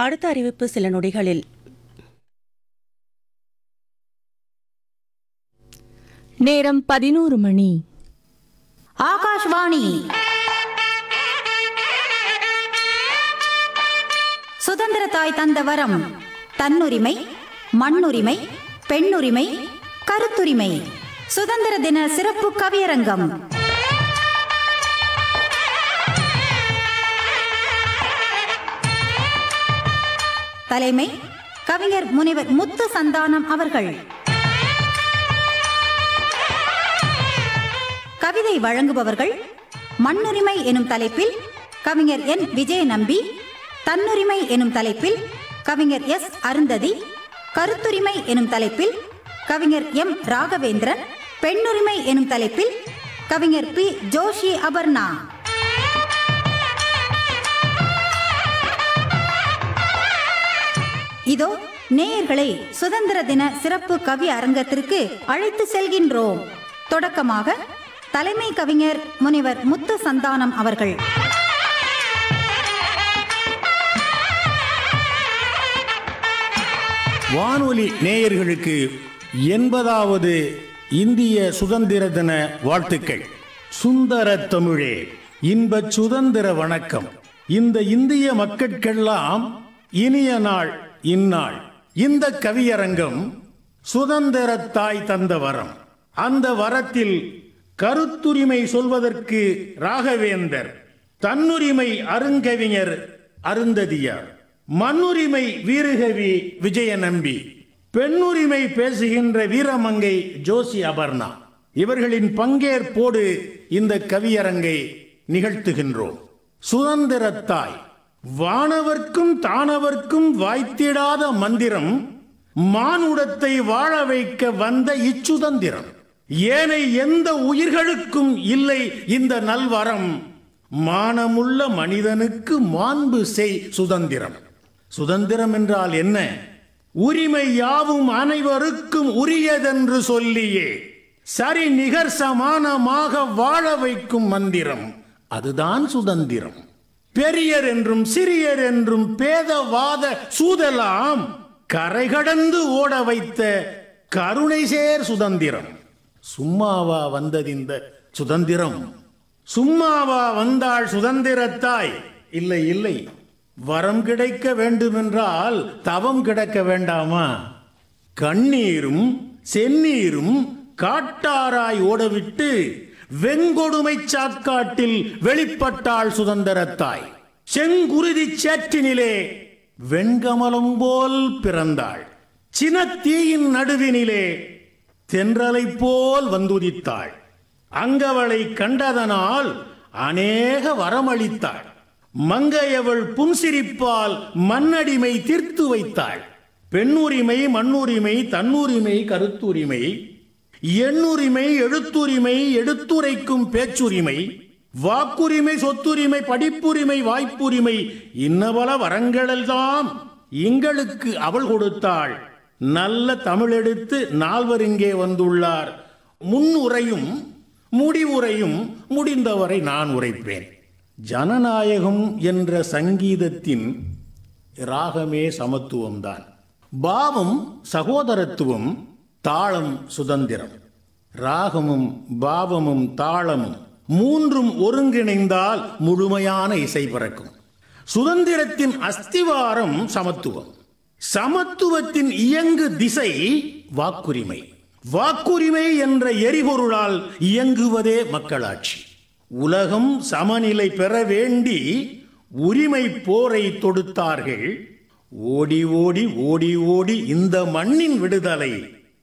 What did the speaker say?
அடுத்த அறிவிப்பு சில நொடிகளில் நேரம் பதினோரு மணி ஆகாஷ்வாணி சுதந்திர தாய் தந்த வரம் தன்னுரிமை மண்ணுரிமை பெண்ணுரிமை கருத்துரிமை சுதந்திர தின சிறப்பு கவியரங்கம் தலைமை கவிஞர் முனைவர் முத்து சந்தானம் அவர்கள் கவிதை வழங்குபவர்கள் மண்ணுரிமை எனும் தலைப்பில் கவிஞர் என் விஜய நம்பி தன்னுரிமை எனும் தலைப்பில் கவிஞர் எஸ் அருந்ததி கருத்துரிமை எனும் தலைப்பில் கவிஞர் எம் ராகவேந்திரன் பெண்ணுரிமை எனும் தலைப்பில் கவிஞர் பி ஜோஷி அபர்ணா இதோ நேயர்களை சுதந்திர தின சிறப்பு கவி அரங்கத்திற்கு அழைத்து செல்கின்றோம் தொடக்கமாக தலைமை கவிஞர் முனைவர் முத்து சந்தானம் அவர்கள் வானொலி நேயர்களுக்கு எண்பதாவது இந்திய சுதந்திர தின வாழ்த்துக்கள் சுந்தர தமிழே இன்பச் சுதந்திர வணக்கம் இந்த இந்திய மக்கட்கெல்லாம் இனிய நாள் இந்நாள் இந்த கவியரங்கம் சுதந்திர தாய் தந்த வரம் அந்த வரத்தில் கருத்துரிமை சொல்வதற்கு ராகவேந்தர் தன்னுரிமை அருங்கவிஞர் அருந்ததியார் மண்ணுரிமை வீரகவி விஜய நம்பி பெண்ணுரிமை பேசுகின்ற வீரமங்கை ஜோசி அபர்ணா இவர்களின் பங்கேற்போடு இந்த கவியரங்கை நிகழ்த்துகின்றோம் சுதந்திரத்தாய் வானவர்க்கும் தானவர்க்கும் வாய்த்திடாத மந்திரம் மானுடத்தை வாழ வைக்க வந்த இச்சுதந்திரம் ஏனை எந்த உயிர்களுக்கும் இல்லை இந்த நல்வரம் மானமுள்ள மனிதனுக்கு மாண்பு செய் சுதந்திரம் சுதந்திரம் என்றால் என்ன உரிமை யாவும் அனைவருக்கும் உரியதென்று சொல்லியே சரி நிகர் சமானமாக வாழ வைக்கும் மந்திரம் அதுதான் சுதந்திரம் பெரியர் என்றும் சிறியர் என்றும் பேதவாத சூதலாம் கரை கடந்து ஓட வைத்த கருணை சேர் சுதந்திரம் சும்மாவா வந்தது இந்த சுதந்திரம் சும்மாவா வந்தாள் சுதந்திரத்தாய் இல்லை இல்லை வரம் கிடைக்க வேண்டுமென்றால் தவம் கிடக்க வேண்டாமா கண்ணீரும் செந்நீரும் காட்டாராய் ஓடவிட்டு வெங்கொடுமை சாக்காட்டில் வெளிப்பட்டாள் சுதந்திரத்தாய் செங்குருதி சேற்றினிலே வெண்கமலம் போல் பிறந்தாள் சினத்தீயின் நடுவினிலே தென்றலை போல் வந்துதித்தாள் அங்கவளை கண்டதனால் அநேக வரமளித்தாள் மங்கையவள் புன்சிரிப்பால் மண்ணடிமை தீர்த்து வைத்தாள் பெண்ணுரிமை மண்ணுரிமை தன்னுரிமை கருத்துரிமை எண்ணுரிமை எழுத்துரிமை எடுத்துரைக்கும் பேச்சுரிமை வாக்குரிமை சொத்துரிமை படிப்புரிமை வாய்ப்புரிமை இன்னபல வரங்களெல்லாம் எங்களுக்கு அவள் கொடுத்தாள் நல்ல தமிழெடுத்து நால்வர் இங்கே வந்துள்ளார் முன்னுரையும் முடிவுரையும் முடிந்தவரை நான் உரைப்பேன் ஜனநாயகம் என்ற சங்கீதத்தின் ராகமே சமத்துவம்தான் பாவம் சகோதரத்துவம் தாளம் சுதந்திரம் ராகமும் பாவமும் தாளமும் மூன்றும் ஒருங்கிணைந்தால் முழுமையான இசை பிறக்கும் சுதந்திரத்தின் அஸ்திவாரம் சமத்துவம் சமத்துவத்தின் இயங்கு திசை வாக்குரிமை வாக்குரிமை என்ற எரிபொருளால் இயங்குவதே மக்களாட்சி உலகம் சமநிலை பெற வேண்டி உரிமை போரை தொடுத்தார்கள் ஓடி ஓடி ஓடி ஓடி இந்த மண்ணின் விடுதலை